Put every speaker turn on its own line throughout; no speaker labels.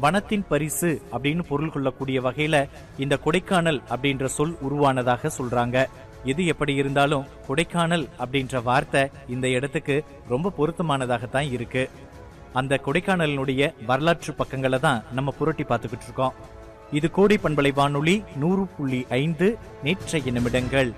வனத்தின் பரிசு அப்படின்னு பொருள் கொள்ளக்கூடிய வகையில இந்த கொடைக்கானல் அப்படின்ற சொல் உருவானதாக சொல்றாங்க எது எப்படி இருந்தாலும் கொடைக்கானல் அப்படின்ற வார்த்தை இந்த இடத்துக்கு ரொம்ப பொருத்தமானதாகத்தான் இருக்கு அந்த கொடைக்கானலினுடைய வரலாற்று பக்கங்களை தான் நம்ம புரட்டி பார்த்துக்கிட்டு இருக்கோம் இது கோடை பண்பலை வானொலி நூறு புள்ளி ஐந்து நேற்றைய நிமிடங்கள்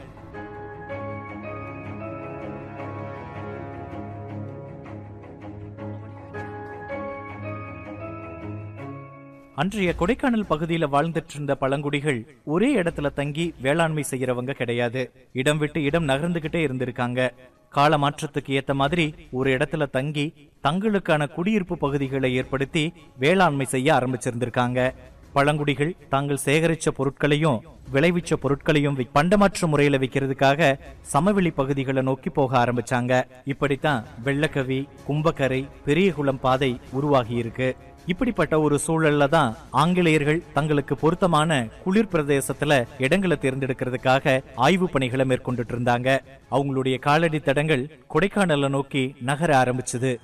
அன்றைய கொடைக்கானல் பகுதியில வாழ்ந்துட்டு இருந்த பழங்குடிகள் ஒரே இடத்துல தங்கி வேளாண்மை செய்யறவங்க கிடையாது இடம் விட்டு இடம் நகர்ந்துகிட்டே இருந்திருக்காங்க கால மாற்றத்துக்கு ஏத்த மாதிரி ஒரு இடத்துல தங்கி தங்களுக்கான குடியிருப்பு பகுதிகளை ஏற்படுத்தி வேளாண்மை செய்ய ஆரம்பிச்சிருந்திருக்காங்க பழங்குடிகள் தாங்கள் சேகரிச்ச பொருட்களையும் விளைவிச்ச பொருட்களையும் வி- பண்டமாற்று முறையில விற்கிறதுக்காக சமவெளி பகுதிகளை நோக்கி போக ஆரம்பிச்சாங்க இப்படித்தான் வெள்ளக்கவி கும்பக்கரை பெரியகுளம் பாதை உருவாகி இருக்கு இப்படிப்பட்ட ஒரு சூழல்ல தான் ஆங்கிலேயர்கள் தங்களுக்கு பொருத்தமான குளிர் பிரதேசத்துல இடங்களை தேர்ந்தெடுக்கிறதுக்காக ஆய்வு பணிகளை மேற்கொண்டுட்டு இருந்தாங்க அவங்களுடைய காலடி தடங்கள் கொடைக்கானலை நோக்கி நகர ஆரம்பிச்சது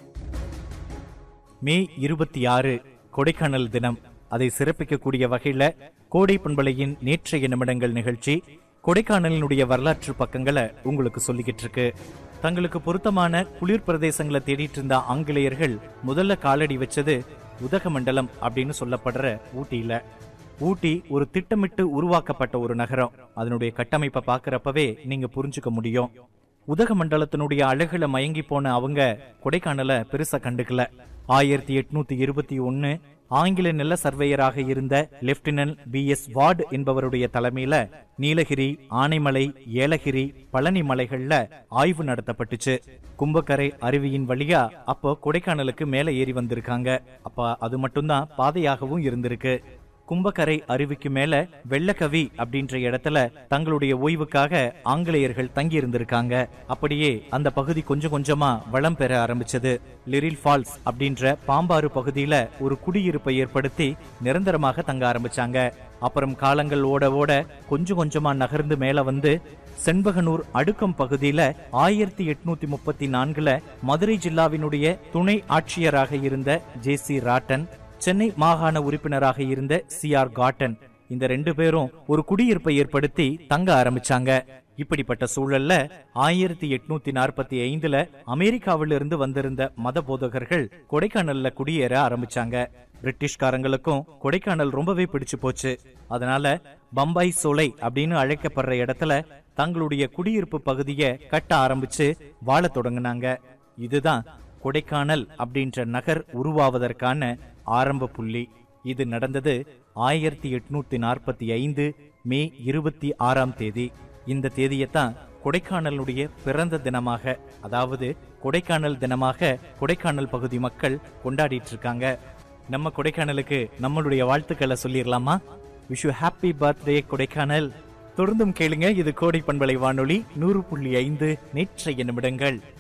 மே இருபத்தி ஆறு கொடைக்கானல் தினம் அதை சிறப்பிக்கக்கூடிய வகையில கோடை பண்பலையின் நேற்றைய நிமிடங்கள் நிகழ்ச்சி கொடைக்கானலினுடைய வரலாற்று பக்கங்களை உங்களுக்கு சொல்லிக்கிட்டு இருக்கு தங்களுக்கு பொருத்தமான குளிர் பிரதேசங்களை தேடிட்டு இருந்த ஆங்கிலேயர்கள் முதல்ல காலடி வச்சது உதகமண்டலம் அப்படின்னு சொல்லப்படுற ஊட்டியில ஊட்டி ஒரு திட்டமிட்டு உருவாக்கப்பட்ட ஒரு நகரம் அதனுடைய கட்டமைப்பை பார்க்கறப்பவே நீங்க புரிஞ்சுக்க முடியும் உதகமண்டலத்தினுடைய அழகுல மயங்கி போன அவங்க கொடைக்கானல பெருசா கண்டுக்கல ஆயிரத்தி எட்நூத்தி இருபத்தி ஒன்னு ஆங்கில நில சர்வேயராக இருந்த லெப்டினன்ட் பி எஸ் வார்டு என்பவருடைய தலைமையில நீலகிரி ஆனைமலை ஏலகிரி பழனி மலைகள்ல ஆய்வு நடத்தப்பட்டுச்சு கும்பக்கரை அருவியின் வழியா அப்போ கொடைக்கானலுக்கு மேல ஏறி வந்திருக்காங்க அப்ப அது மட்டும்தான் பாதையாகவும் இருந்திருக்கு கும்பக்கரை அருவிக்கு மேல வெள்ளக்கவி அப்படின்ற இடத்துல தங்களுடைய ஓய்வுக்காக ஆங்கிலேயர்கள் தங்கி இருந்திருக்காங்க அப்படியே அந்த பகுதி கொஞ்சம் கொஞ்சமா வளம் பெற ஆரம்பிச்சது லிரில் ஃபால்ஸ் அப்படின்ற பாம்பாறு பகுதியில ஒரு குடியிருப்பை ஏற்படுத்தி நிரந்தரமாக தங்க ஆரம்பிச்சாங்க அப்புறம் காலங்கள் ஓட ஓட கொஞ்சம் கொஞ்சமா நகர்ந்து மேல வந்து செண்பகனூர் அடுக்கம் பகுதியில ஆயிரத்தி எட்நூத்தி முப்பத்தி நான்குல மதுரை ஜில்லாவினுடைய துணை ஆட்சியராக இருந்த ஜே சி ராட்டன் சென்னை மாகாண உறுப்பினராக இருந்த சி ஆர் காட்டன் இந்த ரெண்டு பேரும் ஒரு குடியிருப்பை ஏற்படுத்தி தங்க ஆரம்பிச்சாங்க இப்படிப்பட்ட சூழல்ல ஆயிரத்தி எட்நூத்தி நாற்பத்தி ஐந்துல அமெரிக்காவிலிருந்து வந்திருந்த மத போதகர்கள் கொடைக்கானல்ல குடியேற ஆரம்பிச்சாங்க பிரிட்டிஷ்காரங்களுக்கும் கொடைக்கானல் ரொம்பவே பிடிச்சு போச்சு அதனால பம்பாய் சோலை அப்படின்னு அழைக்கப்படுற இடத்துல தங்களுடைய குடியிருப்பு பகுதியை கட்ட ஆரம்பிச்சு வாழத் தொடங்குனாங்க இதுதான் கொடைக்கானல் அப்படின்ற நகர் உருவாவதற்கான ஆரம்ப புள்ளி இது நடந்தது ஆயிரத்தி எட்நூத்தி நாற்பத்தி ஐந்து மே இருபத்தி ஆறாம் தேதி இந்த தேதியைத்தான் கொடைக்கானலுடைய பிறந்த தினமாக அதாவது கொடைக்கானல் தினமாக கொடைக்கானல் பகுதி மக்கள் கொண்டாடிட்டு இருக்காங்க நம்ம கொடைக்கானலுக்கு நம்மளுடைய வாழ்த்துக்களை சொல்லிடலாமா wish you happy birthday Kodaikanal தொடர்ந்தும் கேளுங்க இது கோடை பண்பலை வானொலி நூறு புள்ளி ஐந்து நேற்றைய நிமிடங்கள்